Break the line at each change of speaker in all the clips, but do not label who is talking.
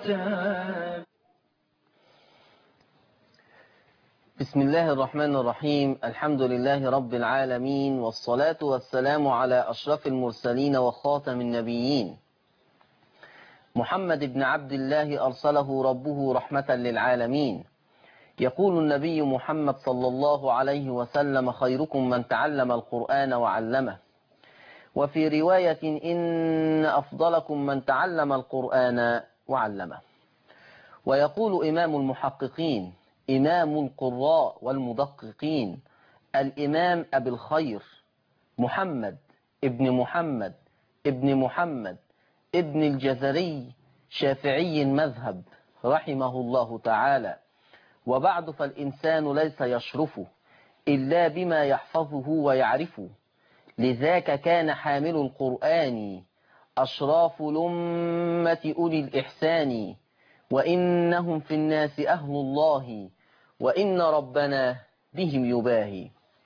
الكتاب
بسم الله الرحمن الرحيم الحمد لله رب العالمين والصلاة والسلام على أشرف المرسلين وخاتم النبيين محمد بن عبد الله أرسله ربه رحمة للعالمين يقول النبي محمد صلى الله عليه وسلم خيركم من تعلم القرآن وعلمه وفي رواية إن أفضلكم من تعلم القرآن وعلمه ويقول إمام المحققين إمام القراء والمدققين الإمام أبي الخير محمد ابن محمد ابن محمد ابن الجزري شافعي المذهب رحمه الله تعالى وبعد فالإنسان ليس يشرفه إلا بما يحفظه ويعرفه لذاك كان حامل القرآن أشراف الأمة أولي الإحسان وإنهم في الناس أهل الله وإن ربنا بهم يباهي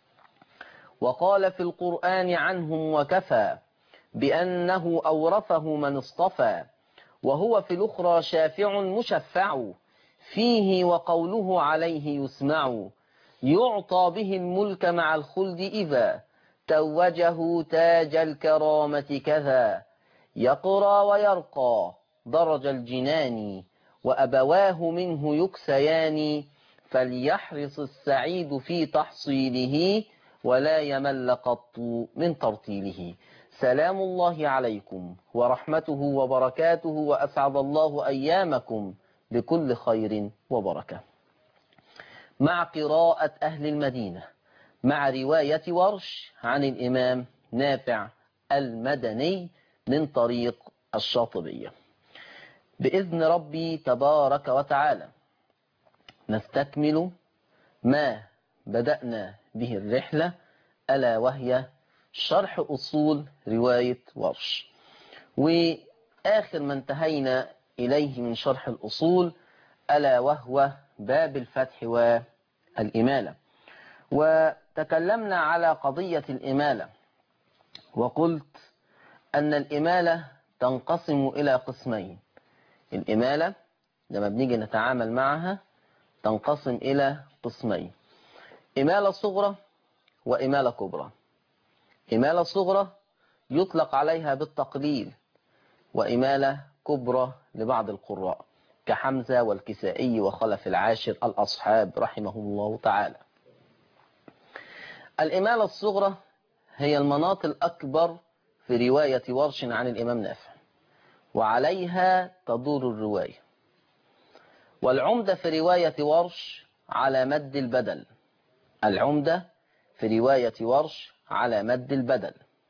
وقال في القرآن عنهم وكفى بأنه أورثه من اصطفى وهو في الأخرى شافع مشفع فيه وقوله عليه يسمع يعطى به الملك مع الخلد إذا توجه تاج الكرامة كذا يقرى ويرقى درج الجنان وأبواه منه يكسيان فليحرص السعيد في تحصيله ولا يمل قط من ترتيله سلام الله عليكم ورحمته وبركاته وأسعد الله أيامكم بكل خير وبركة مع قراءة أهل المدينة مع رواية ورش عن الإمام نافع المدني من طريق الشاطبية بإذن ربي تبارك وتعالى نستكمل ما بدأنا به الرحلة ألا وهي شرح أصول رواية ورش وآخر ما انتهينا إليه من شرح الأصول ألا وهو باب الفتح والإمالة وتكلمنا على قضية الإمالة وقلت أن الإمالة تنقسم إلى قسمين الإمالة لما بنيجي نتعامل معها تنقسم إلى قسمين إمالة صغرى وإمالة كبرى إمالة صغرى يطلق عليها بالتقليل وإمالة كبرى لبعض القراء كحمزة والكسائي وخلف العاشر الأصحاب رحمهم الله تعالى الإمالة الصغرى هي المناط الأكبر في رواية ورش عن الإمام نافع وعليها تدور الرواية والعمدة في رواية ورش على مد البدل العمدة في رواية ورش على مد البدل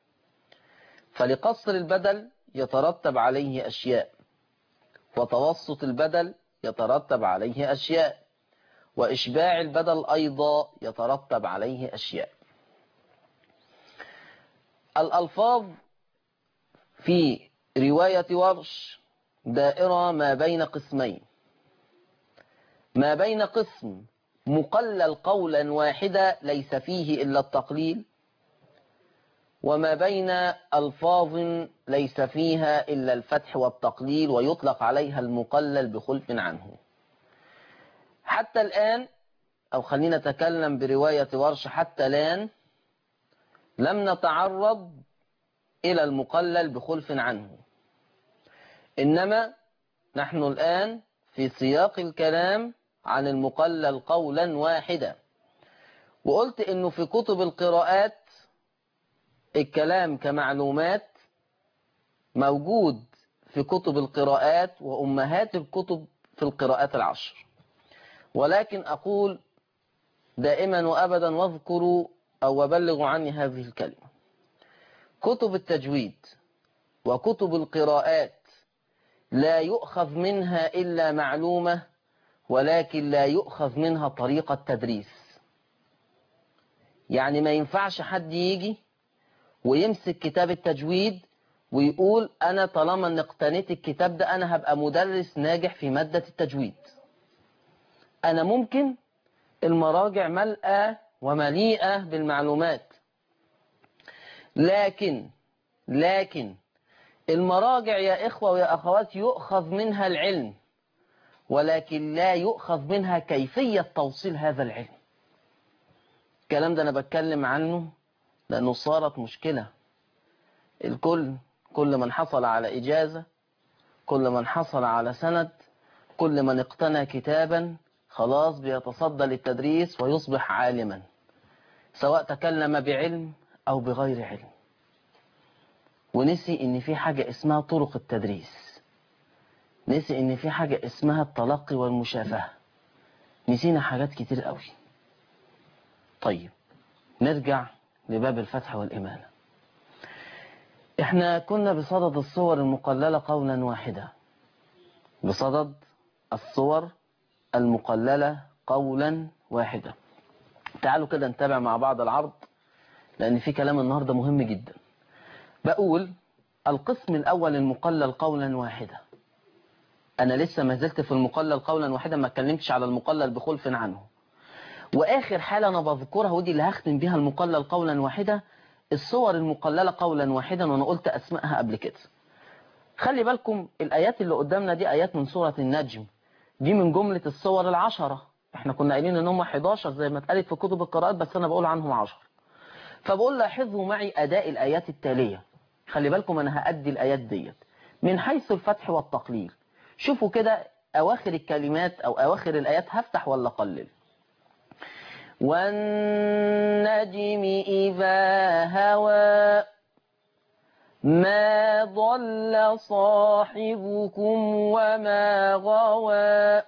فلقصر البدل يترتب عليه أشياء وتوسط البدل يترتب عليه أشياء وإشباع البدل أيضا يترتب عليه أشياء الألفاظ في رواية ورش دائرة ما بين قسمين ما بين قسم مقلل قولا واحدا ليس فيه إلا التقليل وما بين ألفاظ ليس فيها إلا الفتح والتقليل ويطلق عليها المقلل بخلف عنه حتى الآن أو خلينا نتكلم برواية ورش حتى الآن لم نتعرض إلى المقلل بخلف عنه إنما نحن الآن في سياق الكلام عن المقلل قولا واحدا وقلت إنه في كتب القراءات الكلام كمعلومات موجود في كتب القراءات وأمهات الكتب في القراءات العشر ولكن أقول دائما وأبدا واذكروا أو وبلغوا عني هذه الكلمة كتب التجويد وكتب القراءات لا يؤخذ منها إلا معلومة ولكن لا يؤخذ منها طريقة تدريس يعني ما ينفعش حد يجي ويمسك كتاب التجويد ويقول أنا طالما ان اقتنيت الكتاب ده أنا هبقى مدرس ناجح في مادة التجويد أنا ممكن المراجع ملأة ومليئة بالمعلومات لكن لكن المراجع يا إخوة ويا أخوات يؤخذ منها العلم ولكن لا يؤخذ منها كيفية توصيل هذا العلم الكلام ده أنا بتكلم عنه لأنه صارت مشكلة الكل كل من حصل على إجازة كل من حصل على سند كل من اقتنى كتابا خلاص بيتصدى للتدريس ويصبح عالما سواء تكلم بعلم أو بغير علم ونسي ان في حاجة اسمها طرق التدريس نسي ان في حاجة اسمها التلقي والمشافهة نسينا حاجات كتير قوي طيب نرجع لباب الفتح والإمانة احنا كنا بصدد الصور المقللة قولا واحدا بصدد الصور المقللة قولا واحدا تعالوا كده نتابع مع بعض العرض لأن في كلام النهاردة مهم جدا بقول القسم الأول المقلل قولا واحدا أنا لسه ما زلت في المقلل قولا واحدا ما اتكلمتش على المقلل بخلف عنه وآخر حالة أنا بذكرها ودي اللي هختم بيها المقلل قولا واحدا الصور المقللة قولا واحدا وأنا قلت أسمائها قبل كده خلي بالكم الآيات اللي قدامنا دي آيات من سورة النجم دي من جملة الصور العشرة احنا كنا قايلين ان هم 11 زي ما اتقالت في كتب القراءات بس انا بقول عنهم 10 فبقول لاحظوا معي اداء الايات التالية خلي بالكم انا هأدي الايات ديت من حيث الفتح والتقليل شوفوا كده اواخر الكلمات او اواخر الايات هفتح ولا اقلل والنجم اذا هوى ما ضل صاحبكم وما غوى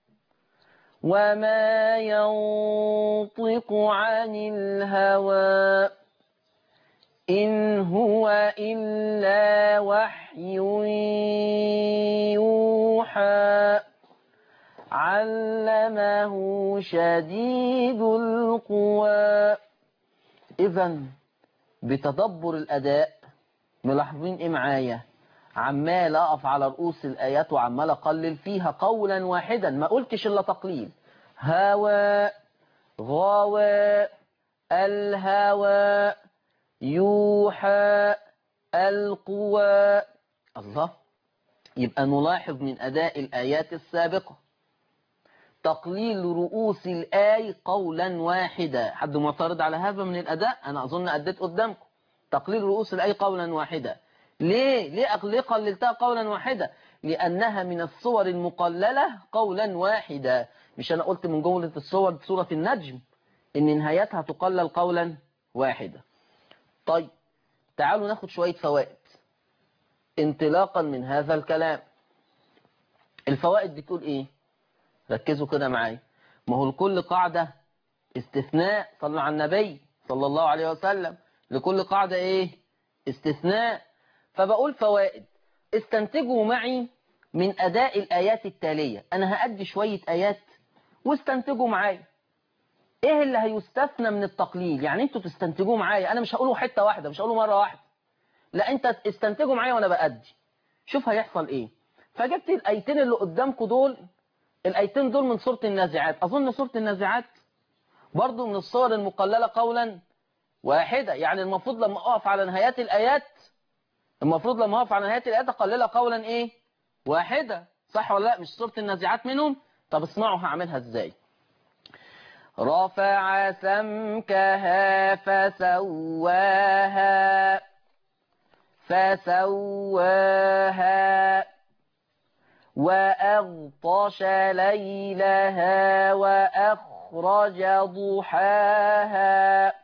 وما ينطق عن الهوى إن هو إلا وحي يوحى علمه شديد القوى إذا بتدبر الأداء ملاحظين إيه معايا عمال أقف على رؤوس الآيات وعمال أقلل فيها قولا واحدا ما قلتش إلا تقليل هوى غوى الهوى يوحى القوى الله يبقى نلاحظ من أداء الآيات السابقة تقليل رؤوس الآي قولا واحدا حد معترض على هذا من الأداء أنا أظن أديت قدامكم تقليل رؤوس الآي قولا واحدا ليه ليه ليه قللتها قولا واحدا لأنها من الصور المقللة قولا واحدا مش أنا قلت من جملة الصور سورة النجم إن نهايتها تقلل قولا واحدا طيب تعالوا ناخد شوية فوائد انطلاقا من هذا الكلام الفوائد بتقول ايه ركزوا كده معايا ما هو لكل قاعدة استثناء صلوا على النبي صلى الله عليه وسلم لكل قاعدة ايه استثناء فبقول فوائد استنتجوا معي من أداء الآيات التالية أنا هأدي شوية آيات واستنتجوا معايا إيه اللي هيستثنى من التقليل يعني أنتوا تستنتجوا معايا أنا مش هقوله حتة واحدة مش هقوله مرة واحدة لا أنت استنتجوا معايا وأنا بأدي شوف هيحصل إيه فجبت الآيتين اللي قدامكم دول الآيتين دول من سورة النازعات أظن سورة النازعات برضو من الصور المقللة قولا واحدة يعني المفروض لما أقف على نهايات الآيات المفروض لما أقف على نهايات الآيات أقللها قولا إيه واحدة صح ولا لا مش سورة النازعات منهم طب اسمعوا هعملها إزاي رفع سمكها فسواها فسواها وأغطش ليلها وأخرج ضحاها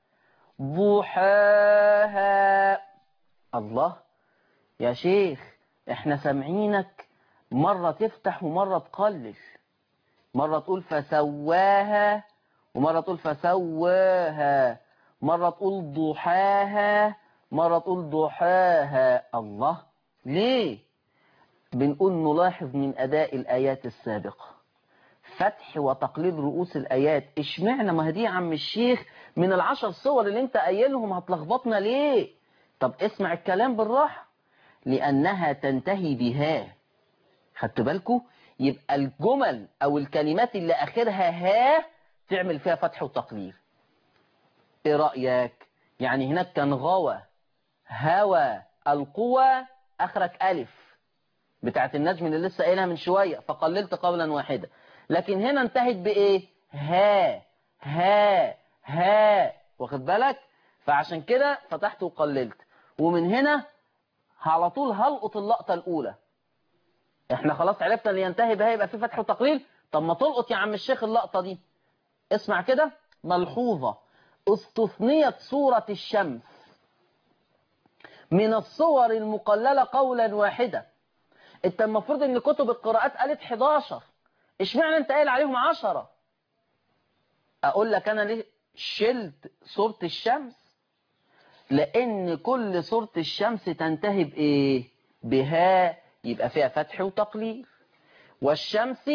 ضحاها الله يا شيخ احنا سامعينك مرة تفتح ومرة تقلل مرة تقول فسواها ومرة تقول فسواها مرة تقول ضحاها مرة تقول ضحاها الله ليه بنقول نلاحظ من أداء الآيات السابقة فتح وتقليد رؤوس الآيات اشمعنى ما دي يا عم الشيخ من العشر صور اللي انت قايلهم هتلخبطنا ليه طب اسمع الكلام بالراحة لأنها تنتهي بها خدت بالكم يبقى الجمل أو الكلمات اللي آخرها ها تعمل فيها فتح وتقليل ايه رأيك يعني هناك كان غوى هوى القوى أخرك ألف بتاعت النجم اللي لسه قايلها من شوية فقللت قولا واحدا لكن هنا انتهت بإيه ها ها ها واخد بالك فعشان كده فتحت وقللت ومن هنا على طول هلقط اللقطة الأولى احنا خلاص عرفنا اللي ينتهي بها يبقى في فتح وتقليل طب ما تلقط يا عم الشيخ اللقطة دي اسمع كده ملحوظة استثنيت صورة الشمس من الصور المقللة قولا واحدا انت المفروض ان كتب القراءات قالت 11 اشمعنى انت قايل عليهم 10 اقول لك انا ليه شلت صورة الشمس لان كل صورة الشمس تنتهي بايه بها يبقى فيها فتح وتقليل والشمس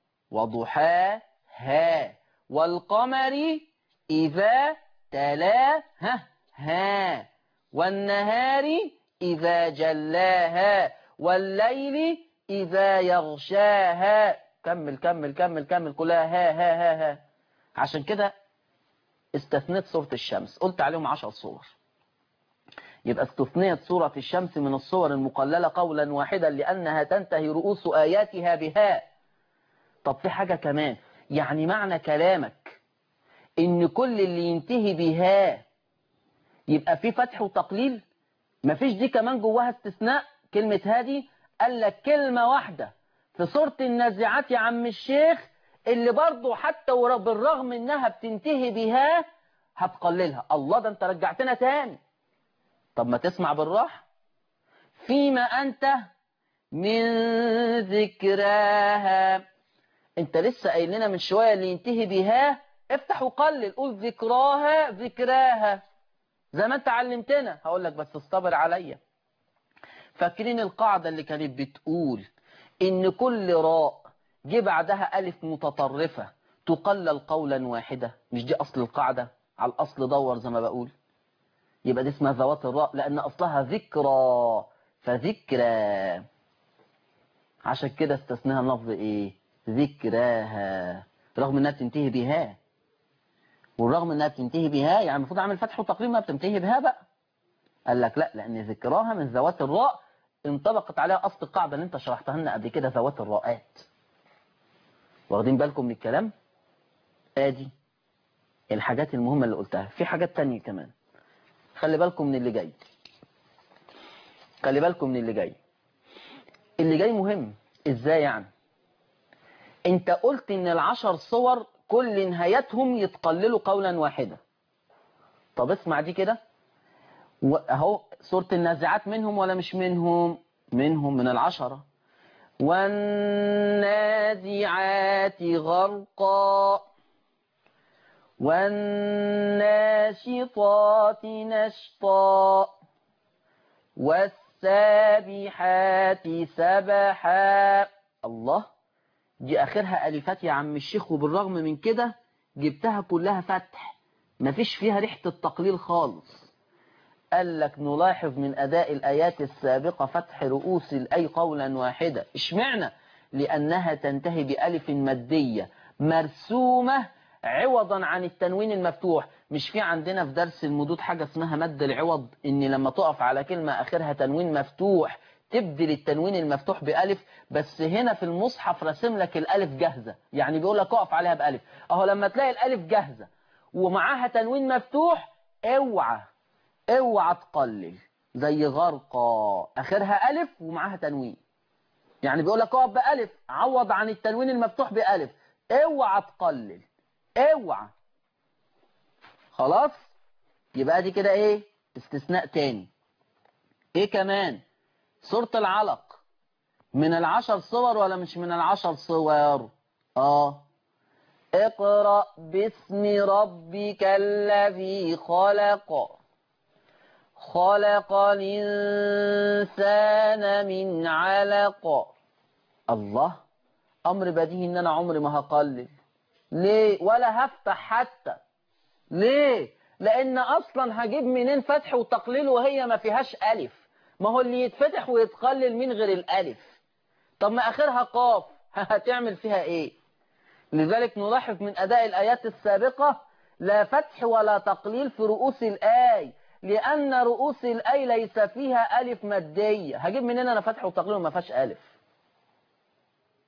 وضحاها والقمر إذا تلاها ها والنهار إذا جلاها والليل إذا يغشاها كمل كمل كمل كمل كلها ها ها ها ها عشان كده استثنيت صورة الشمس قلت عليهم عشر صور يبقى استثنيت صورة الشمس من الصور المقللة قولا واحدا لأنها تنتهي رؤوس آياتها بها طب في حاجة كمان يعني معنى كلامك إن كل اللي ينتهي بها يبقى في فتح وتقليل مفيش دي كمان جواها استثناء كلمة هادي قال لك كلمة واحدة في سورة النازعات يا عم الشيخ اللي برضه حتى بالرغم انها بتنتهي بها هتقللها الله ده انت رجعتنا تاني طب ما تسمع بالراحة فيما أنت من ذكراها انت لسه قايل لنا من شوية اللي ينتهي بها افتح وقلل قول ذكراها ذكراها زي ما انت علمتنا هقول لك بس اصطبر عليا فاكرين القاعدة اللي كانت بتقول ان كل راء جه بعدها ألف متطرفة تقلل قولا واحدة مش دي أصل القاعدة على الأصل دور زي ما بقول يبقى دي اسمها ذوات الراء لأن أصلها ذكرى فذكرى عشان كده استثناها لفظ إيه ذكراها رغم إنها بتنتهي بها والرغم إنها بتنتهي بها يعني المفروض أعمل فتح وتقريب ما بتنتهي بها بقى قال لك لا لأن ذكراها من ذوات الراء انطبقت عليها أصل القاعدة اللي انت شرحتها لنا قبل كده ذوات الراءات واخدين بالكم من الكلام ادي الحاجات المهمة اللي قلتها في حاجات تانية كمان خلي بالكم من اللي جاي خلي بالكم من اللي جاي اللي جاي مهم ازاي يعني انت قلت ان العشر صور كل نهايتهم يتقللوا قولا واحدا طب اسمع دي كده اهو سورة النازعات منهم ولا مش منهم منهم من العشرة والنازعات غرقا والناشطات نشطا والسابحات سبحا الله دي آخرها ألفات يا عم الشيخ وبالرغم من كده جبتها كلها فتح مفيش فيها ريحة التقليل خالص قال لك نلاحظ من أداء الآيات السابقة فتح رؤوس الأي قولا واحدا اشمعنى لأنها تنتهي بألف مادية مرسومة عوضا عن التنوين المفتوح مش في عندنا في درس المدود حاجة اسمها مد العوض ان لما تقف على كلمة اخرها تنوين مفتوح تبدل التنوين المفتوح بألف بس هنا في المصحف رسم لك الألف جاهزة يعني بيقول لك اقف عليها بألف اهو لما تلاقي الألف جاهزة ومعاها تنوين مفتوح اوعى اوعى تقلل زي غرقا اخرها ألف ومعاها تنوين يعني بيقول لك اقف بألف عوض عن التنوين المفتوح بألف اوعى تقلل اوعى خلاص يبقى دي كده ايه استثناء تاني ايه كمان سورة العلق من العشر صور ولا مش من العشر صور اه اقرأ باسم ربك الذي خلق خلق الإنسان من علق الله أمر بديهي إن أنا عمري ما هقلل ليه ولا هفتح حتى ليه لان اصلا هجيب منين فتح وتقليل وهي ما فيهاش الف ما هو اللي يتفتح ويتقلل من غير الالف طب ما اخرها قاف هتعمل فيها ايه لذلك نلاحظ من اداء الايات السابقة لا فتح ولا تقليل في رؤوس الاي لان رؤوس الاي ليس فيها الف مادية هجيب منين انا فتح وتقليل وما فيهاش الف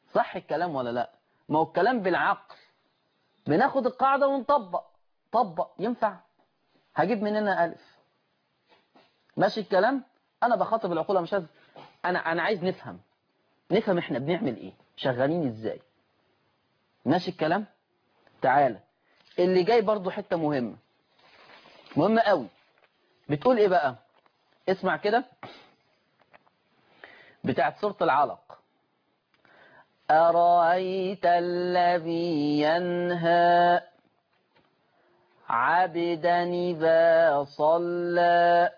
صح الكلام ولا لا ما هو الكلام بالعقل بناخد القاعدة ونطبق طبق ينفع هجيب مننا ألف ماشي الكلام أنا بخاطب العقول مش عايز أنا أنا عايز نفهم نفهم إحنا بنعمل إيه شغالين إزاي ماشي الكلام تعالى اللي جاي برضو حتة مهمة مهمة قوي بتقول إيه بقى اسمع كده بتاعت سورة العلق أرأيت الذي ينهى عبدا إذا صلى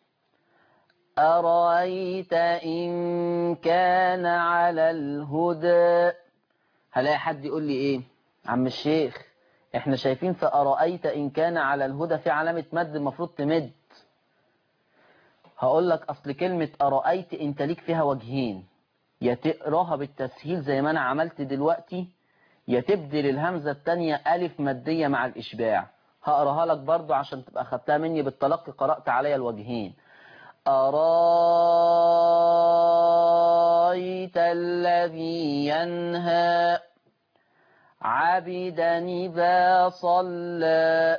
أرأيت إن كان على الهدى هلاقي حد يقول لي إيه عم الشيخ إحنا شايفين في أرأيت إن كان على الهدى في علامة مد المفروض تمد هقول لك أصل كلمة أرأيت أنت ليك فيها وجهين يا تقراها بالتسهيل زي ما أنا عملت دلوقتي يا تبدل الهمزة التانية ألف مادية مع الإشباع هقراها لك برضو عشان تبقى خدتها مني بالتلقي قرأت عليا الوجهين أرايت الذي ينهى عبدا إذا صلى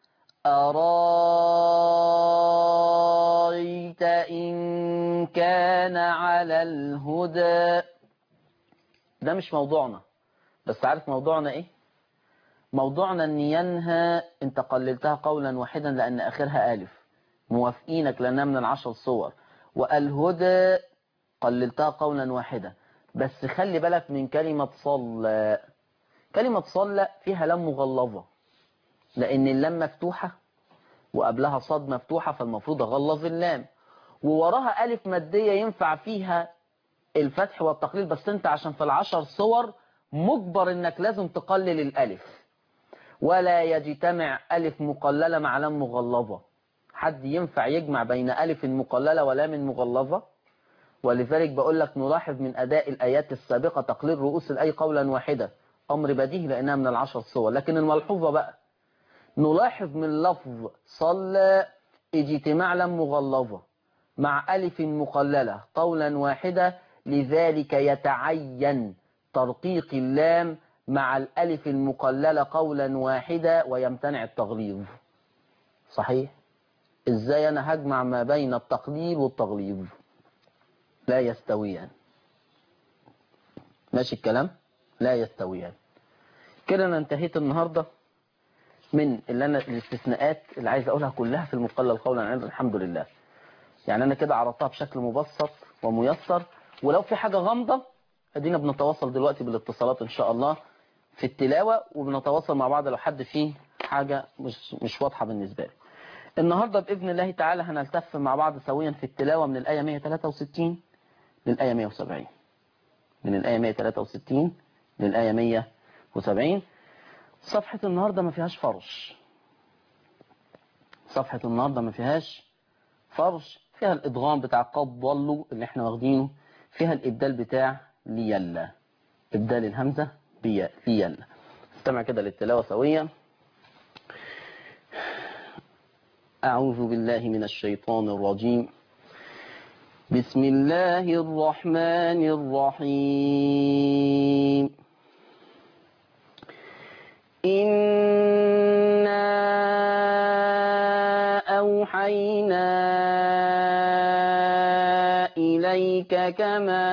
أرايت إن كان على الهدى ده مش موضوعنا بس عارف موضوعنا ايه موضوعنا ان ينهى انت قللتها قولا واحدا لان اخرها الف موافقينك لانها من العشر صور والهدى قللتها قولا واحدا بس خلي بالك من كلمة صلى كلمة صلى فيها لام مغلظة لان اللام مفتوحة وقبلها صاد مفتوحة فالمفروض اغلظ اللام ووراها الف مادية ينفع فيها الفتح والتقليل بس انت عشان في العشر صور مجبر انك لازم تقلل الالف ولا يجتمع الف مقللة مع لام مغلظة حد ينفع يجمع بين الف مقللة ولام مغلظة ولذلك بقول لك نلاحظ من اداء الايات السابقة تقليل رؤوس الاي قولا واحدة امر بديهي لانها من العشر صور لكن الملحوظة بقى نلاحظ من لفظ صلى اجتماع لام مغلظة مع ألف مقللة قولا واحدة لذلك يتعين ترقيق اللام مع الألف المقللة قولا واحدة ويمتنع التغليظ صحيح ازاي انا هجمع ما بين التقليل والتغليظ لا يستويان ماشي الكلام لا يستويان كده انا انتهيت النهاردة من اللي انا الاستثناءات اللي عايز اقولها كلها في المقلل قولا عند الحمد لله يعني انا كده عرضتها بشكل مبسط وميسر ولو في حاجة غامضة ادينا بنتواصل دلوقتي بالاتصالات ان شاء الله في التلاوة وبنتواصل مع بعض لو حد فيه حاجة مش, مش واضحة بالنسبة له النهاردة بإذن الله تعالى هنلتف مع بعض سويا في التلاوة من الآية 163 للآية 170 من الآية 163 للآية 170 صفحة النهاردة ما فيهاش فرش صفحة النهاردة ما فيهاش فرش فيها الإدغام بتاع قد ضلوا اللي احنا واخدينه فيها الإبدال بتاع ليلا إبدال الهمزة بيا ليلا استمع كده للتلاوة سويا أعوذ بالله من الشيطان الرجيم بسم الله الرحمن الرحيم إنا أوحينا إليك كما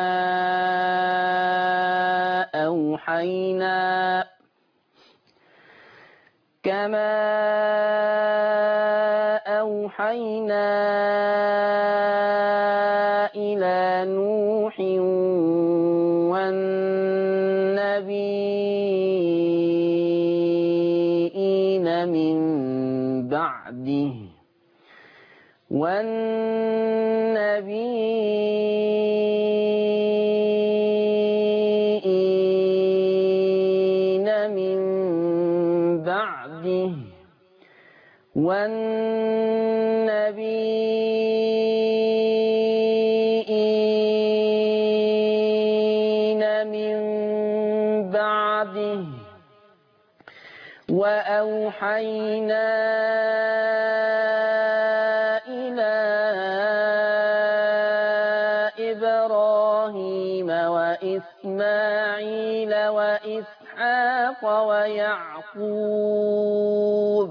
أوحينا كما أوحينا إلى نوح والنبيين من بعده والنبيين من بعده والنبيين من بعده وأوحينا إلى إبراهيم وإسماعيل وإسحاق ويعقوب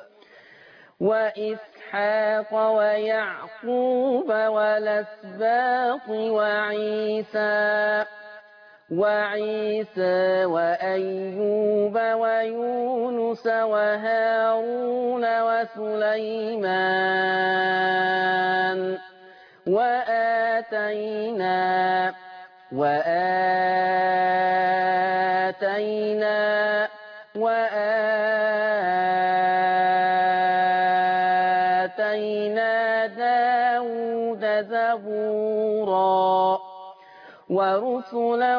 وإسحاق ويعقوب والأسباط وعيسى وعيسى وأيوب ويونس وهارون وسليمان وآتينا وآتينا وآتينا داود زبورا ورسلا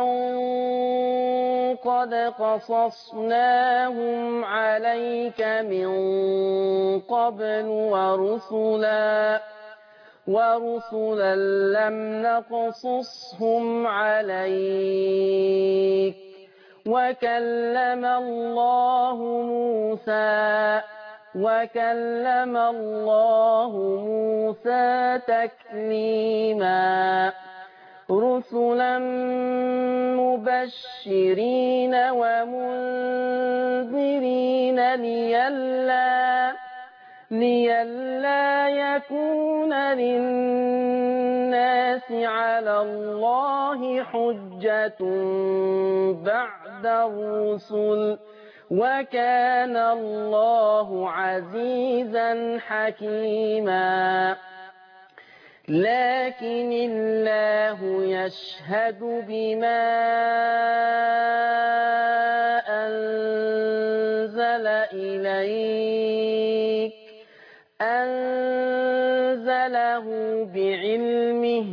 قد قصصناهم عليك من قبل ورسلا ورسلا لم نقصصهم عليك وكلم الله موسى وكلم الله موسى تكليما رسلا مبشرين ومنذرين لئلا لئلا يكون للناس على الله حجة بعد الرسل وكان الله عزيزا حكيما لكن الله يشهد بما أنزل إليك أنزله بعلمه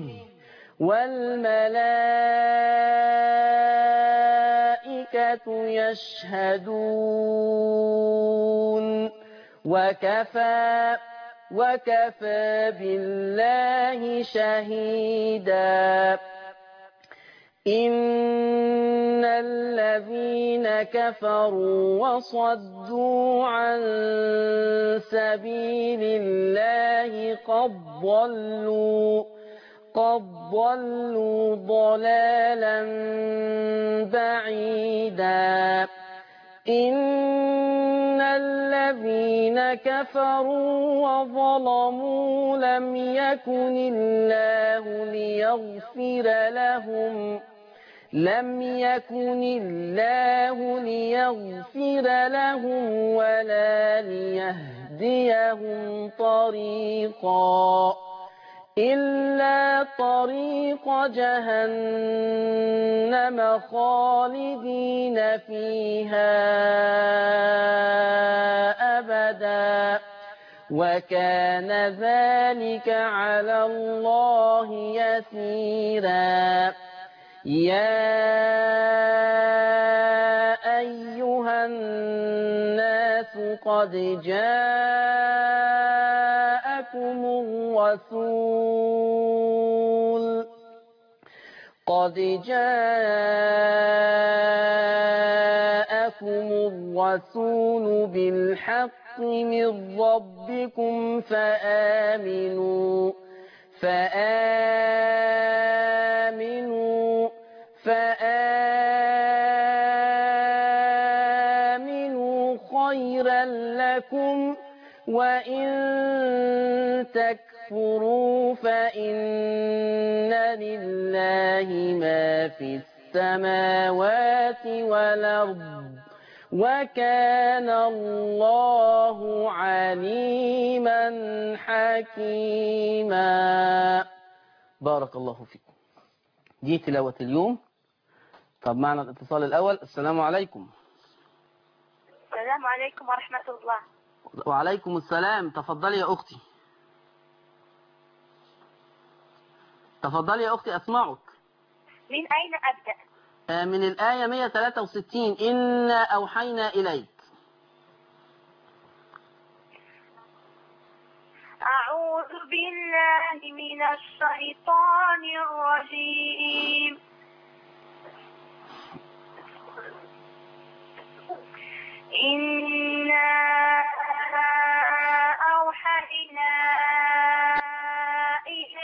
والملائكة يشهدون وكفى وكفى بالله شهيدا إن الذين كفروا وصدوا عن سبيل الله قد ضلوا قد ضلوا ضلالا بعيدا إن الذين كفروا وظلموا لم يكن الله ليغفر لهم لم يكن الله ليغفر لهم ولا ليهديهم طريقا إلا طريق جهنم خالدين فيها أبدا وكان ذلك على الله يسيرا يا أيها الناس قد جاءكم الرسول قد جاءكم الرسول بالحق من ربكم فآمنوا فآمنوا فآمنوا خيرا لكم وإن تكفروا فإن لله ما في السماوات والأرض وكان الله عليما حكيما بارك الله فيكم دي تلاوة اليوم طب معنا الاتصال الأول السلام عليكم
السلام عليكم ورحمة الله
وعليكم السلام تفضلي يا أختي تفضلي يا أختي أسمعك
من أين أبدأ؟
آه، من الآية 163 إنا أوحينا إليك
أعوذ بالله من الشيطان الرجيم إنا أوحينا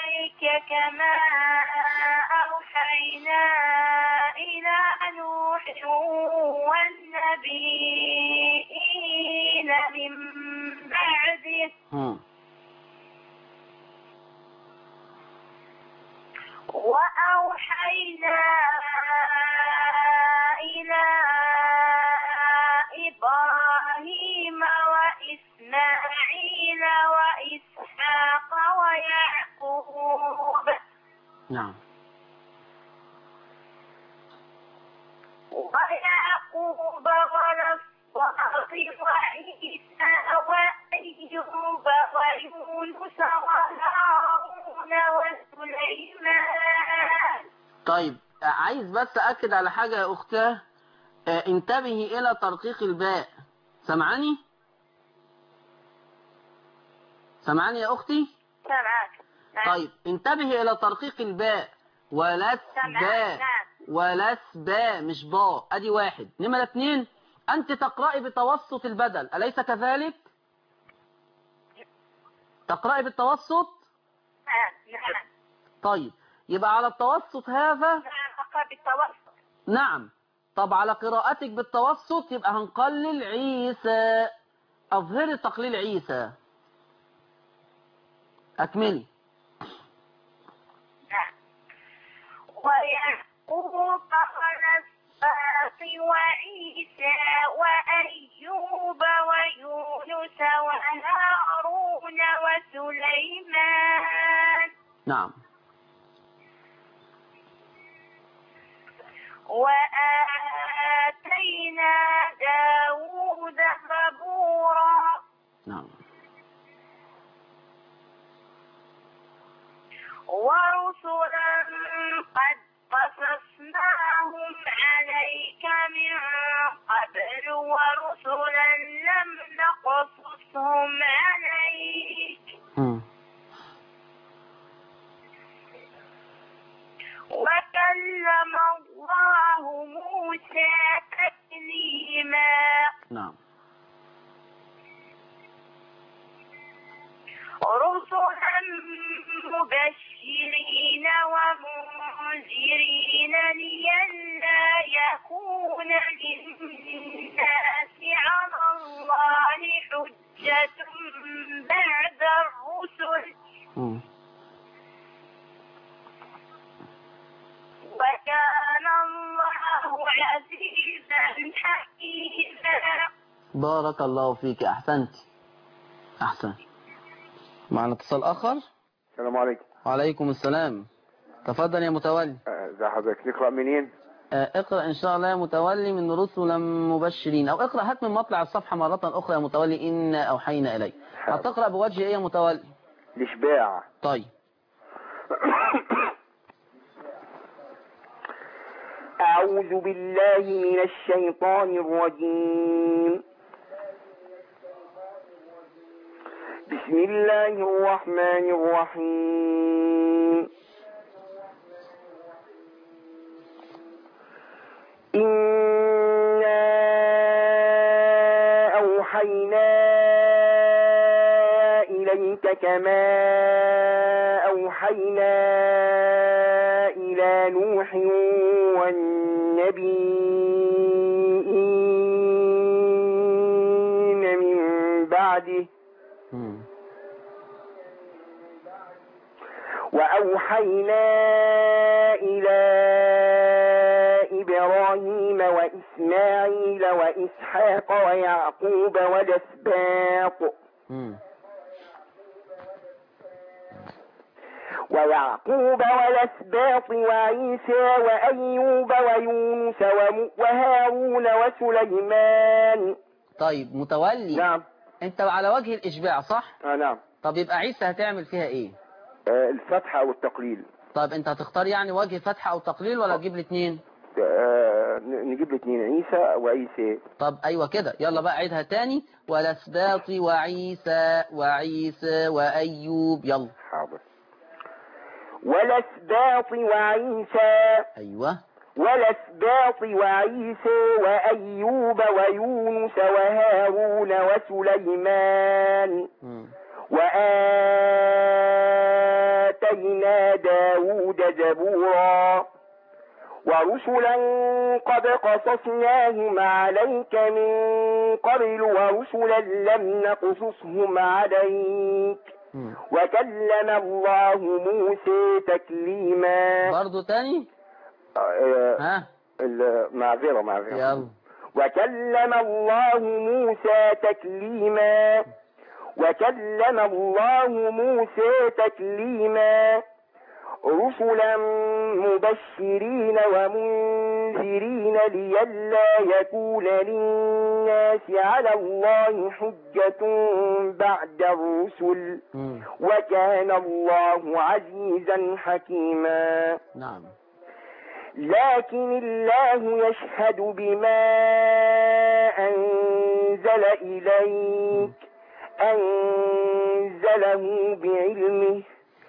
إليك كما أوحينا إلى نوح والنبيين من بعده
مم.
وأوحينا إلى إبراهيم وإسماعيل وإسحاق ويعقوب
نعم
ويعقوب والأسباط وعيسى وأيوب ويونس وهارون وسليمان
طيب عايز بس أكد على حاجة يا أختاه آه، انتبهي إلى ترقيق الباء سمعاني؟ سمعاني يا أختي؟
سمعك نعم.
طيب انتبهي إلى ترقيق الباء ولس
سمعك
باء
نعم
ولس باء مش باء ادي واحد نمرة اتنين انت تقرأي بتوسط البدل اليس كذلك تقرأي بالتوسط
نعم نعم
طيب يبقى على التوسط هذا
نعم أقرأ بالتوسط
نعم طب على قراءتك بالتوسط يبقى هنقلل عيسى اظهري تقليل عيسى اكملي
نعم ويعقوب والأسباط وعيسى وأيوب ويونس وهارون وسليمان
نعم
وآتينا داود زبورا
نعم
ورسلا قد قصصناهم عليك من قبل ورسلا لم نقصصهم عليك
مم.
وكلم الله موسى تكليما
نعم
رسلا مبشرين ومنذرين لئلا يكون للناس على الله حجة بعد الرسل
مم.
وكان الله عزيزا حكيما
بارك الله فيك احسنت احسن معنا اتصال اخر
السلام عليكم
وعليكم السلام تفضل يا متولي
آه، ازي حضرتك نقرا منين
آه، اقرأ إن شاء الله يا متولي من رسلا مبشرين أو اقرأ هات من مطلع الصفحة مرة أخرى يا متولي إنا أوحينا إليه هتقرأ بوجه إيه يا متولي
الاشباع
طيب
اعوذ بالله من الشيطان الرجيم بسم الله الرحمن الرحيم إنا أوحينا إليك كما أوحينا إلى نوح والنبيين من بعده
مم.
وأوحينا إلى إبراهيم وإسماعيل وإسحاق ويعقوب والأسباط
مم.
ويعقوب والأسباط وعيسى وأيوب ويونس وم- وهارون وسليمان
طيب متولي
نعم
أنت على وجه الإشباع صح
آه نعم
طب يبقى عيسى هتعمل فيها إيه
آه الفتحة والتقليل
طب أنت هتختار يعني وجه فتحة أو تقليل ولا تجيب الاثنين
آه ن- نجيب الاثنين عيسى وعيسى
طب أيوة كده يلا بقى عيدها تاني والأسباط وعيسى وعيسى وأيوب يلا
حاضر والأسباط وعيسى
أيوة
والأسباط وعيسى وأيوب ويونس وهارون وسليمان
مم.
وآتينا داود زبورا ورسلا قد قصصناهم عليك من قبل ورسلا لم نقصصهم عليك
مم.
وكلم الله موسى تكليما
برضو تاني
آه،
ها
ال- معذرة معذرة
يلا
وكلم الله موسى تكليما وكلم الله موسى تكليما رسلا مبشرين ومنذرين لئلا يكون للناس على الله حجة بعد الرسل
مم.
وكان الله عزيزا حكيما
نعم
لكن الله يشهد بما أنزل إليك أنزله بعلمه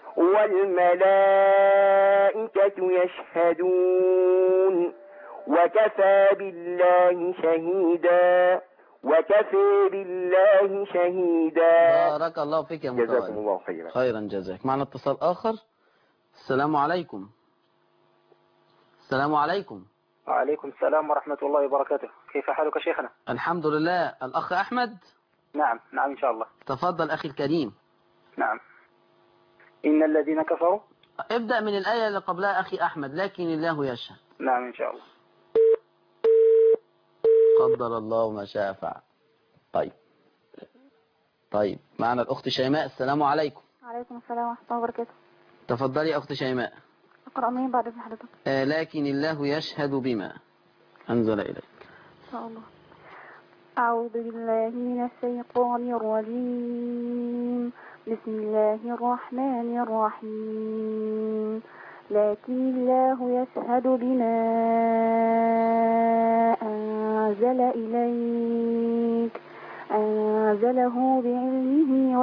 والملائكة يشهدون وكفى بالله شهيدا وكفى بالله شهيدا
بارك الله فيك يا
جزاكم
متولي
الله خيرا
خيرا جزاك معنا اتصال آخر السلام عليكم السلام عليكم
وعليكم السلام ورحمة الله وبركاته كيف حالك شيخنا
الحمد لله الأخ أحمد
نعم نعم إن شاء الله
تفضل أخي الكريم
نعم إن الذين كفروا
ابدأ من الآية اللي قبلها أخي أحمد لكن الله يشهد
نعم إن شاء الله
قدر الله ما شاء فعل طيب طيب معنا الأخت شيماء السلام عليكم
عليكم السلام ورحمة الله وبركاته
تفضلي أخت شيماء
أقرأ منين بعد إذن حضرتك
آه لكن الله يشهد بما أنزل إليك
إن شاء الله أعوذ بالله من الشيطان الرجيم بسم الله الرحمن الرحيم لكن الله يشهد بما أنزل إليك أنزله بعلمه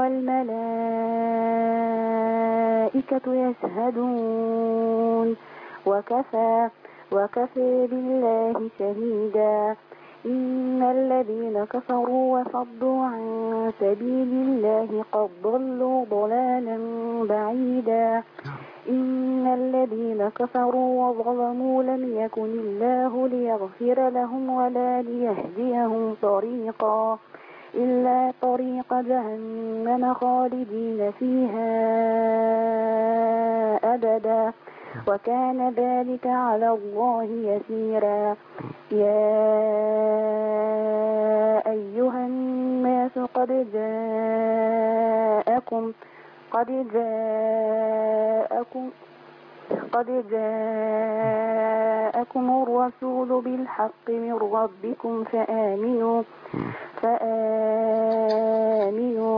والملائكة يشهدون وكفى وكفى بالله شهيدا إن الذين كفروا وصدوا عن سبيل الله قد ضلوا ضلالا بعيدا إن الذين كفروا وظلموا لم يكن الله ليغفر لهم ولا ليهديهم طريقا إلا طريق جهنم خالدين فيها أبدا وكان ذلك على الله يسيرا يا أيها الناس قد جاءكم قد جاءكم قد جاءكم الرسول بالحق من ربكم فآمنوا فآمنوا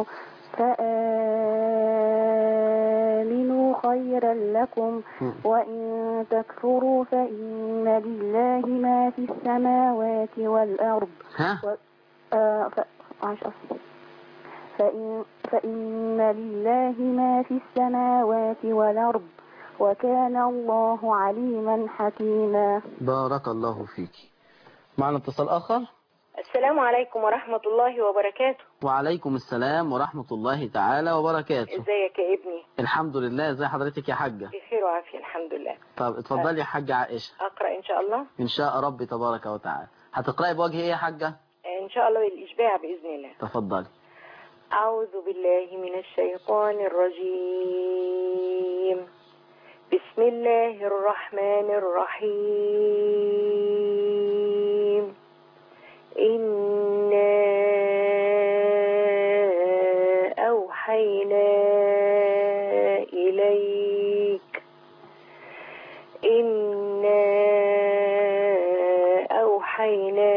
فآمنوا خيرا لكم وإن تكفروا فإن لله ما في السماوات والأرض
ها
و... آه ف... معلش أصلاً. فإن... فإن لله ما في السماوات والأرض وكان الله عليما حكيما
بارك الله فيك معنا اتصال آخر
السلام عليكم ورحمة الله وبركاته
وعليكم السلام ورحمة الله تعالى وبركاته
ازيك يا ابني
الحمد لله ازي حضرتك يا حاجة
بخير وعافية الحمد لله
طب اتفضلي يا حاجة عائشة
أقرأ إن شاء الله
إن شاء ربي تبارك وتعالى هتقرأي بوجه إيه يا حاجة
إن شاء الله الإشباع بإذن الله
تفضلي
أعوذ بالله من الشيطان الرجيم بسم الله الرحمن الرحيم إنا أوحينا إليك إنا أوحينا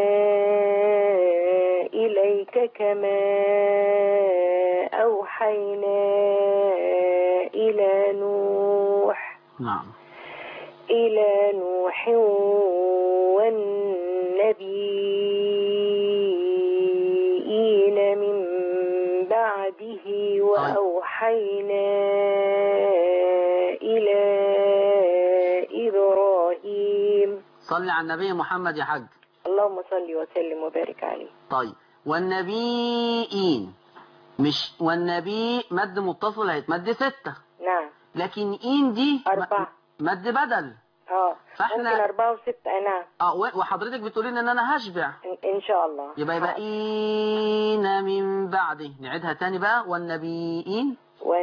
إليك كما أوحينا إلى نوح
نعم
إلى نوح والنبيين من بعده وأوحينا إلى إبراهيم
صلي على النبي محمد يا حاج
اللهم صل وسلم وبارك عليه
طيب والنبيين مش والنبي مد متصل هيتمد ستة
نعم
لكن إين دي م-
أربعة.
مد بدل
اه
فإحنا-
ممكن أربعة وستة أي نعم
اه و- وحضرتك بتقولي ان انا هشبع
إن, إن شاء الله
يبقى يبقى
حاضر.
إين من بعده نعيدها تاني بقى والنبيين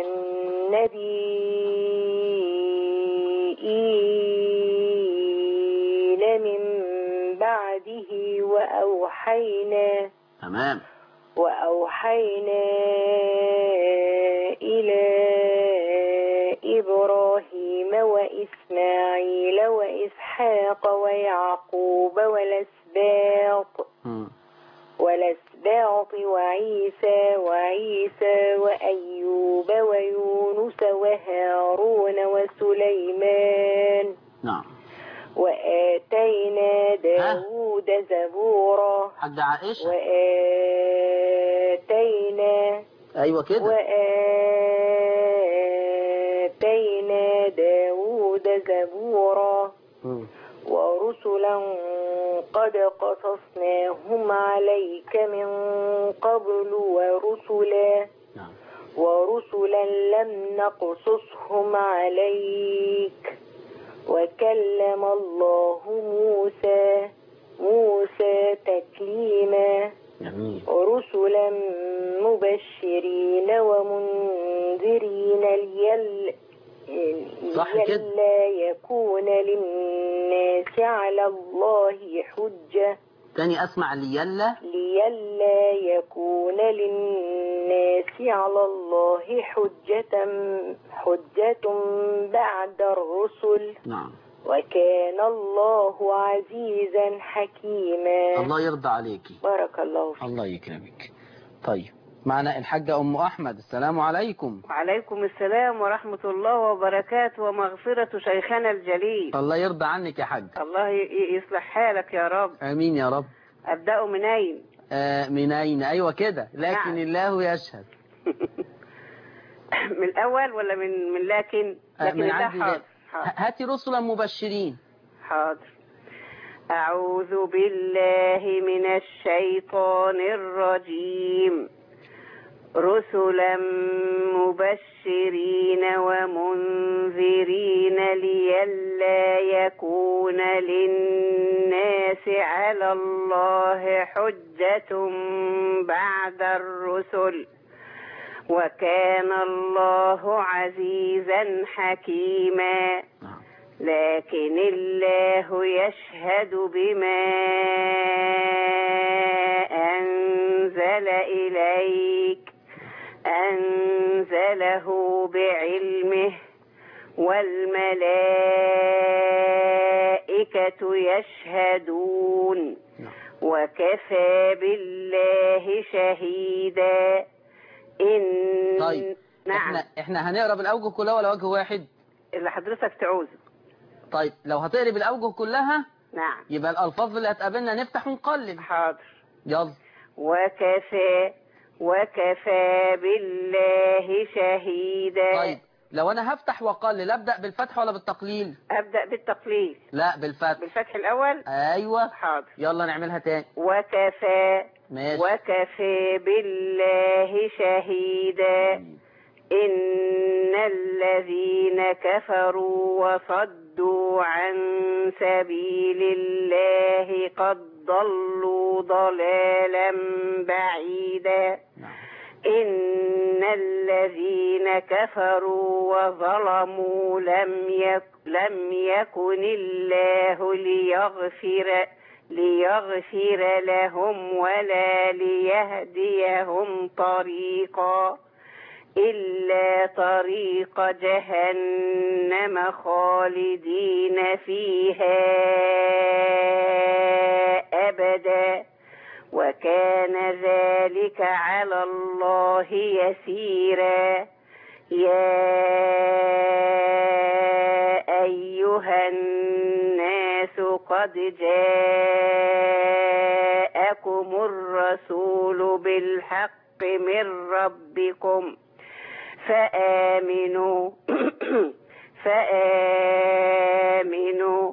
والنبيين من بعده وأوحينا
تمام
وأوحينا إلى إبراهيم وإسماعيل وإسحاق ويعقوب والأسباط
مم.
والأسباط وعيسى وعيسى وأيوب ويونس وهارون وسليمان
نعم
وآتينا داود زبورا
حاج عائشة
وآتينا
ايوه كده
وآتينا داود زبورا
مم.
ورسلا قد قصصناهم عليك من قبل ورسلا
نعم
ورسلا لم نقصصهم عليك وكلم الله موسى موسى تكليما
جميل
رسلا مبشرين ومنذرين ليل
صح كده.
لئلا يكون للناس على الله حجة
تاني اسمع ليلا
لئلا يكون للناس على الله حجة حجة بعد الرسل
نعم
وكان الله عزيزا حكيما
الله يرضى عليكي
بارك الله فيك
الله يكرمك طيب معنا الحاجة أم أحمد السلام عليكم
وعليكم السلام ورحمة الله وبركاته ومغفرة شيخنا الجليل
الله يرضى عنك يا حاج
الله ي- ي- يصلح حالك يا رب
آمين يا رب
أبدأ من أين
آه من أين أيوة كده لكن
نعم.
الله يشهد
من الأول ولا من من لكن
آه
لكن
من
الله
عندي
حاضر
لا.
حاضر
هاتي رسلا مبشرين
حاضر أعوذ بالله من الشيطان الرجيم رسلا مبشرين ومنذرين لئلا يكون للناس على الله حجة بعد الرسل وكان الله عزيزا حكيما
نعم.
لكن الله يشهد بما أنزل إليك أنزله بعلمه والملائكة يشهدون
نعم.
وكفى بالله شهيدا إن
طيب
نعم
احنا احنا هنقرا بالاوجه كلها ولا وجه واحد
اللي حضرتك تعوزه
طيب لو هتقري بالاوجه كلها
نعم
يبقى الالفاظ اللي هتقابلنا نفتح ونقلب
حاضر
يلا
وكفى وكفى بالله شهيدا
طيب لو انا هفتح واقلل ابدا بالفتح ولا بالتقليل
أبدأ بالتقليل
لا بالفتح
بالفتح الأول
ايوه
حاضر
يلا نعملها تاني
وكفى
ماشي
وكفى بالله شهيدا إن الذين كفروا وصدوا عن سبيل الله قد ضلوا ضلالا بعيدا
نعم.
إن الذين كفروا وظلموا لم يك لم يكن الله ليغفر ليغفر لهم ولا ليهديهم طريقا إلا طريق جهنم خالدين فيها أبدا وكان ذلك على الله يسيرا يا أيها الناس قد جاءكم الرسول بالحق من ربكم فآمنوا فآمنوا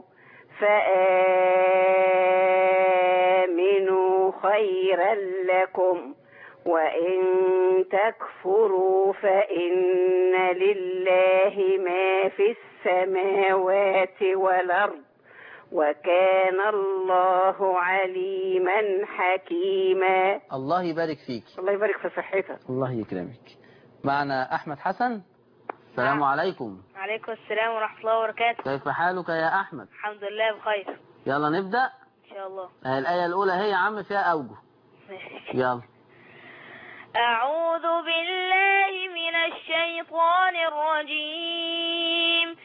فآمنوا خيرا لكم
وإن تكفروا فإن لله ما في السماوات والأرض وكان الله عليما حكيما
الله يبارك فيك
الله يبارك في صحتك
الله يكرمك معنا أحمد حسن السلام عليكم
عليكم السلام ورحمة الله وبركاته
كيف حالك يا أحمد
الحمد لله بخير
يلا نبدأ
إن شاء الله
آه، الآية الأولى هي يا عم فيها أوجه يلا
أعوذ بالله من الشيطان الرجيم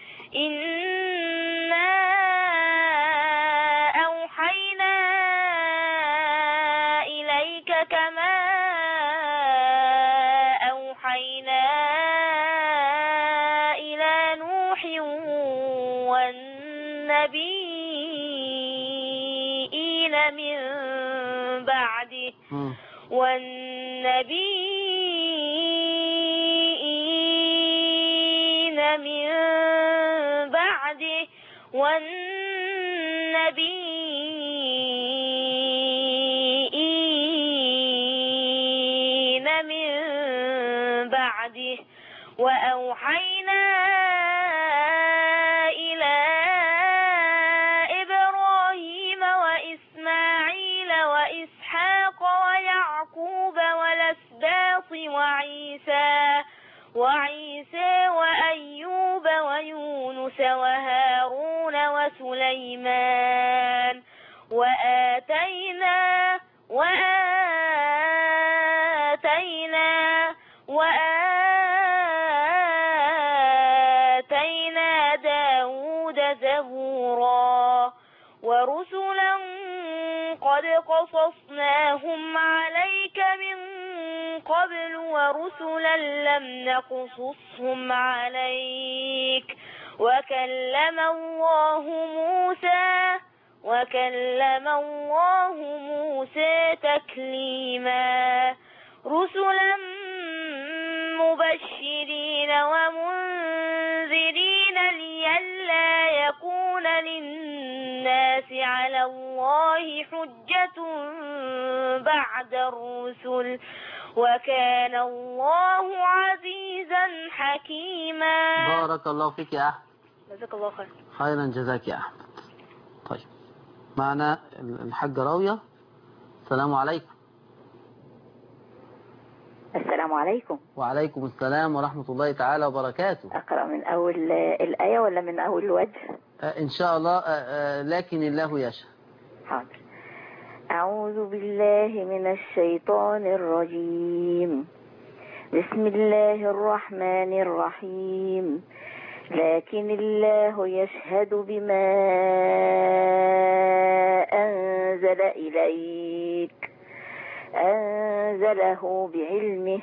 إنا أوحينا إليك كما أوحينا إلى نوح والنبيين من بعده
مم.
والنبيين من بعده والنبيين من بعده وأوحينا إلى إبراهيم وإسماعيل وإسحاق ويعقوب والأسباط وعيسى وعيسى وأيوب ويونس وهارون وسليمان وآتينا وآتينا وآتينا داود زبورا ورسلا قد قصصناهم عليك من قبل ورسلا لم نقصصهم عليك وكلم الله موسى وكلم الله موسى تكليما رسلا مبشرين ومنذرين لئلا يكون للناس على الله حجة بعد الرسل وكان الله عزيزا حكيما
بارك الله فيك يا أحمد
جزاك الله خير
خيرا جزاك يا أحمد طيب معنا الحاجة راوية السلام عليكم
السلام عليكم
وعليكم السلام ورحمة الله تعالى وبركاته
أقرأ من أول الآية ولا من أول وجه
آه، إن شاء الله آه، آه، لكن الله يشاء
حاضر أعوذ بالله من الشيطان الرجيم بسم الله الرحمن الرحيم لكن الله يشهد بما أنزل إليك أنزله بعلمه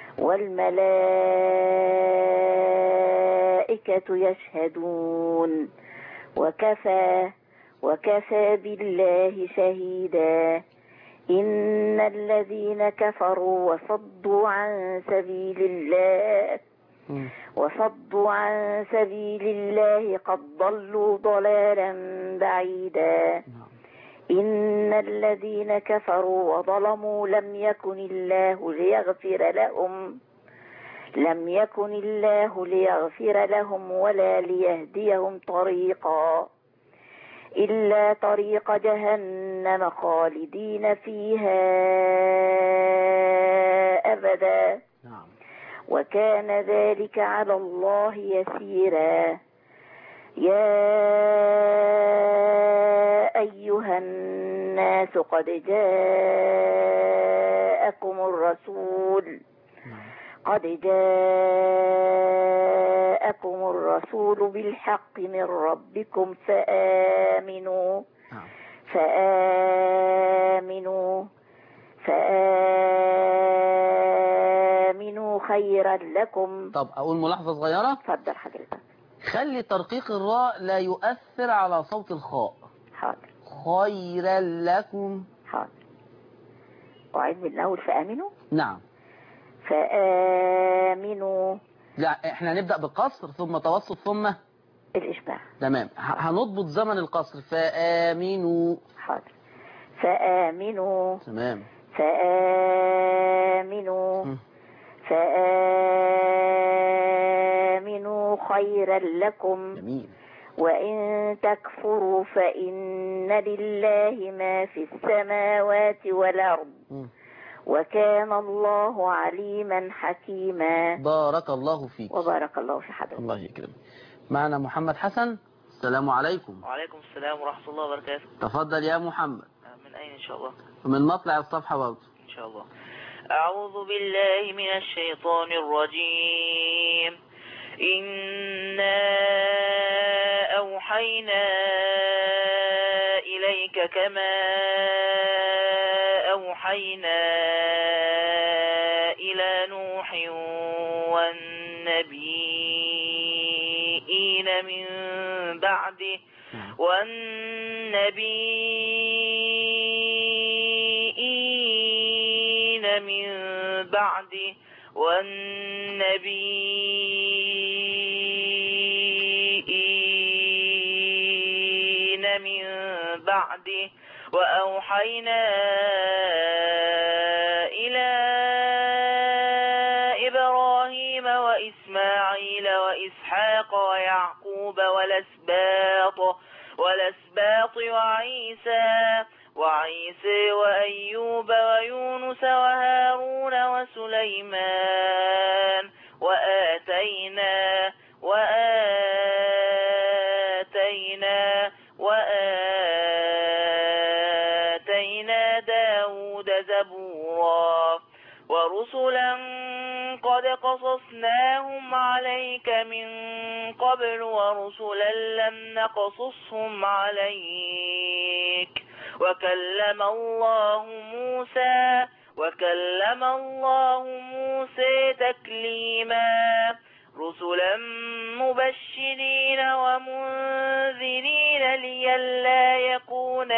والملائكة يشهدون وكفى وكفى بالله شهيدا إن الذين كفروا وصدوا عن سبيل الله
مم.
وصدوا عن سبيل الله قد ضلوا ضلالا بعيدا
نعم.
إن الذين كفروا وظلموا لم يكن الله ليغفر لهم لم يكن الله ليغفر لهم ولا ليهديهم طريقا إلا طريق جهنم خالدين فيها أبدا
نعم
وكان ذلك على الله يسيرا يا أيها الناس قد جاءكم الرسول
نعم.
قد جاءكم الرسول بالحق من ربكم فآمنوا
نعم.
فآمنوا فآمنوا خيرا لكم
طب أقول ملاحظة صغيرة
اتفضل حضرتك
خلي ترقيق الراء لا يؤثر على صوت الخاء
حاضر
خيرا لكم
حاضر أعيد من الأول فآمنوا
نعم
فآمنوا
لا احنا هنبدأ بقصر ثم توسط ثم
الإشباع
تمام ه- هنضبط زمن القصر فآمنوا
حاضر فآمنوا
تمام
فآمنوا
مم.
فآمنوا خيرا لكم
جميل
وإن تكفروا فإن لله ما في السماوات والأرض
مم.
وكان الله عليما حكيما
بارك الله فيك
وبارك الله في حضرتك
الله يكرمك معنا محمد حسن السلام عليكم
وعليكم السلام ورحمة الله وبركاته
تفضل يا محمد
من أين إن شاء الله
من مطلع الصفحة برضه
إن شاء الله أعوذ بالله من الشيطان الرجيم إنا أوحينا إليك كما أوحينا إلى نوح والنبيين من بعده والنبيين من بعده والنبيين من بعده وأوحينا إلى إبراهيم وإسماعيل وإسحاق ويعقوب والأسباط والأسباط وعيسى وعيسى وأيوب ويونس وهارون وسليمان وآتينا وآتينا وآتينا داود زبورا ورسلا قد قصصناهم عليك من قبل ورسلا لم نقصصهم عليك وكلم الله موسى وكلم الله موسى تكليما رسلا مبشرين ومنذرين لئلا يكون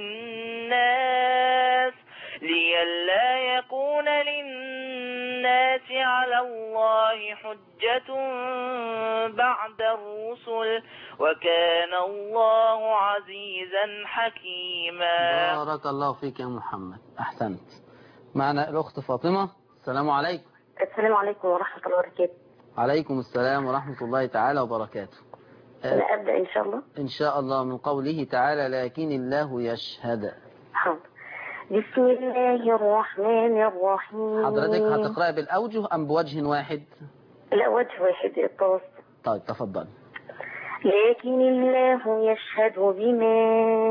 للناس لئلا يكون للناس على الله حجة بعد الرسل وكان الله عزيزا حكيما
بارك الله فيك يا محمد أحسنت معنا الأخت فاطمة السلام عليكم
السلام عليكم ورحمة الله وبركاته
عليكم السلام ورحمة الله تعالى وبركاته آه،
أنا أبدأ إن شاء الله
إن شاء الله من قوله تعالى لكن الله يشهد
حاضر بسم الله الرحمن الرحيم
حضرتك هتقرأ بالأوجه أم بوجه واحد
لا وجه واحد التوسط
طيب تفضل
لكن الله يشهد بما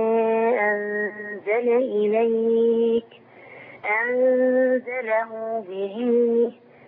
أنزل إليك أنزله بعلمه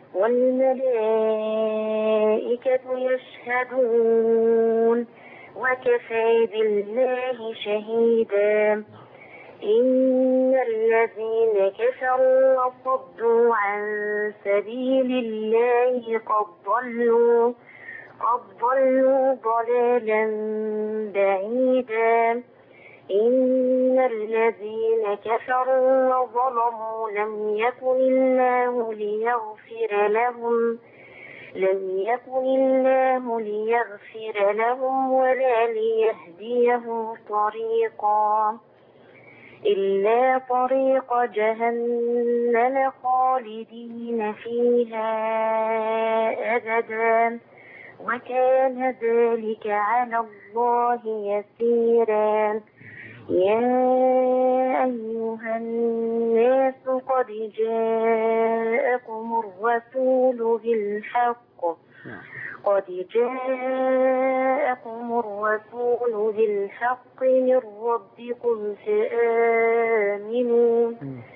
والملائكة يشهدون وكفى بالله شهيدا إن الذين كفروا وصدوا عن سبيل الله قد ضلوا قد ضلوا ضلالا بعيدا إن الذين كفروا وظلموا لم يكن الله ليغفر لهم لم يكن الله ليغفر لهم ولا ليهديهم طريقا إلا طريق جهنم خالدين فيها أبدا وكان ذلك على الله يسيرا يا أيها الناس قد جاءكم الرسول بالحق قد جاءكم الرسول بالحق من ربكم فآمنوا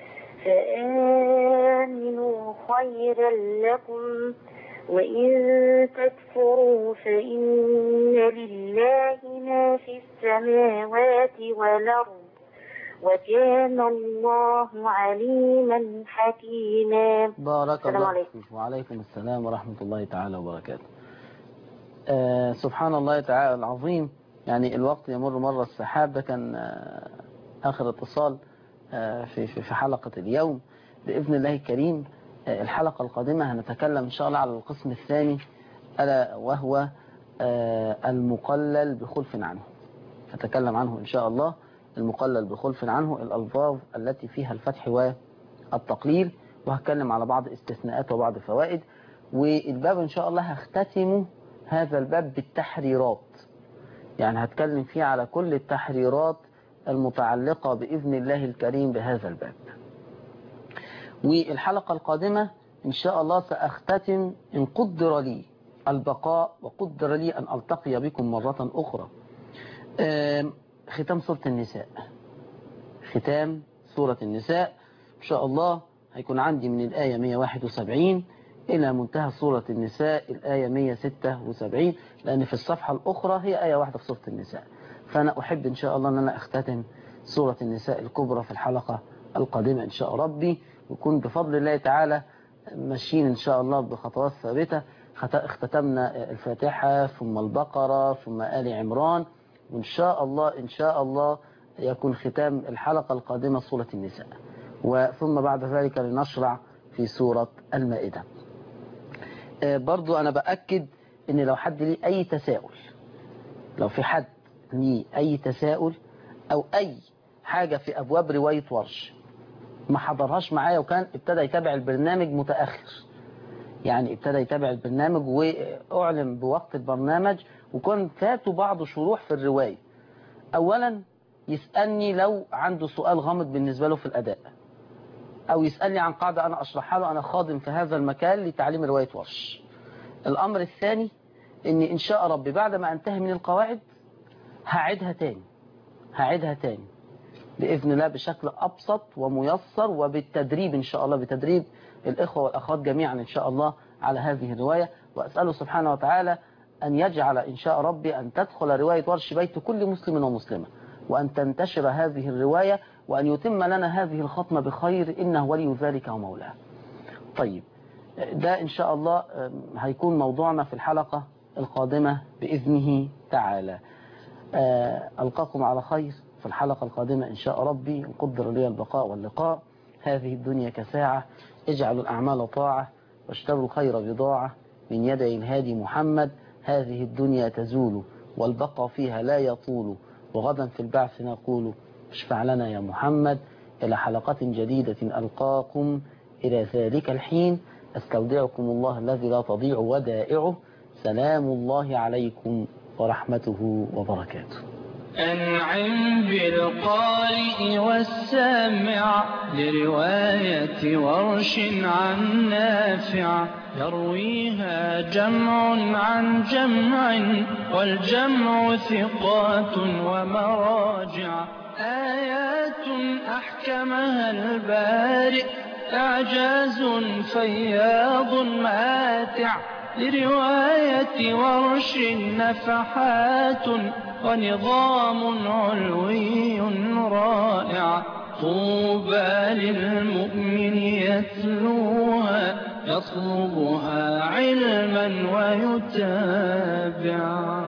فآمنوا خيرا لكم وإن تكفروا فإن لله ما في السماوات والأرض وكان الله عليما حكيما
بارك
السلام
الله
عليكم.
فيك وعليكم السلام ورحمة الله تعالى وبركاته آه سبحان الله تعالى العظيم يعني الوقت يمر مر السحاب ده كان آه آخر اتصال آه في, في, في حلقة اليوم بإذن الله الكريم آه الحلقة القادمة هنتكلم إن شاء الله على القسم الثاني ألا وهو آه المقلل بخلف عنه نتكلم عنه إن شاء الله المقلل بخلف عنه الألفاظ التي فيها الفتح التقليل وهتكلم على بعض استثناءات وبعض فوائد والباب إن شاء الله هختتم هذا الباب بالتحريرات يعني هتكلم فيه على كل التحريرات المتعلقة بإذن الله الكريم بهذا الباب والحلقة القادمة إن شاء الله سأختتم إن قدر لي البقاء وقدر لي أن ألتقي بكم مرة أخرى آم، ختام سورة النساء ختام سورة النساء إن شاء الله هيكون عندي من الآية 171 إلى منتهى سورة النساء الآية 176 لأن في الصفحة الأخرى هي آية واحدة في سورة النساء فأنا أحب إن شاء الله أن أنا أختتم سورة النساء الكبرى في الحلقة القادمة إن شاء ربي ويكون بفضل الله تعالى ماشيين إن شاء الله بخطوات ثابتة خت- اختتمنا الفاتحة ثم البقرة ثم آل عمران وإن شاء الله إن شاء الله يكون ختام الحلقة القادمة سورة النساء وثم بعد ذلك لنشرع في سورة المائدة آه، برضو أنا بأكد إن لو حد ليه أي تساؤل لو في حد ليه أي تساؤل أو أي حاجة في أبواب رواية ورش ما حضرهاش معايا وكان ابتدى يتابع البرنامج متأخر يعني ابتدى يتابع البرنامج وأعلن بوقت البرنامج وكان فاته بعض شروح في الرواية أولا يسألني لو عنده سؤال غامض بالنسبة له في الأداء أو يسألني عن قاعدة أنا أشرحها له أنا خادم في هذا المكان لتعليم رواية ورش الأمر الثاني إني إن شاء ربي بعد ما أنتهي من القواعد هعيدها تاني هعيدها تاني بإذن الله بشكل أبسط وميسر وبالتدريب إن شاء الله بتدريب الإخوة والأخوات جميعا إن شاء الله على هذه الرواية وأسأله سبحانه وتعالى أن يجعل إن شاء ربي أن تدخل رواية ورش بيت كل مسلم ومسلمة وأن تنتشر هذه الرواية وأن يتم لنا هذه الختمة بخير إنه ولي ذلك ومولاه طيب ده إن شاء الله أم، هيكون موضوعنا في الحلقة القادمة بإذنه تعالى آه، ألقاكم على خير في الحلقة القادمة إن شاء ربي إن قدر لي البقاء واللقاء هذه الدنيا كساعة اجعلوا الأعمال طاعة واشتروا خير بضاعة من يدي الهادي محمد هذه الدنيا تزول والبقاء فيها لا يطول وغدا في البعث نقول اشفع لنا يا محمد إلى حلقة جديدة ألقاكم إلى ذلك الحين أستودعكم الله الذي لا تضيع ودائعه سلام الله عليكم ورحمته وبركاته
أنعم بالقارئ والسامع لرواية ورش عن نافع يرويها جمع عن جمع والجمع ثقات ومراجع آيات أحكمها البارئ إعجاز فياض ماتع لرواية ورش نفحات ونظام علوي رائع طوبى للمؤمن يتلوها يطلبها علما ويتابع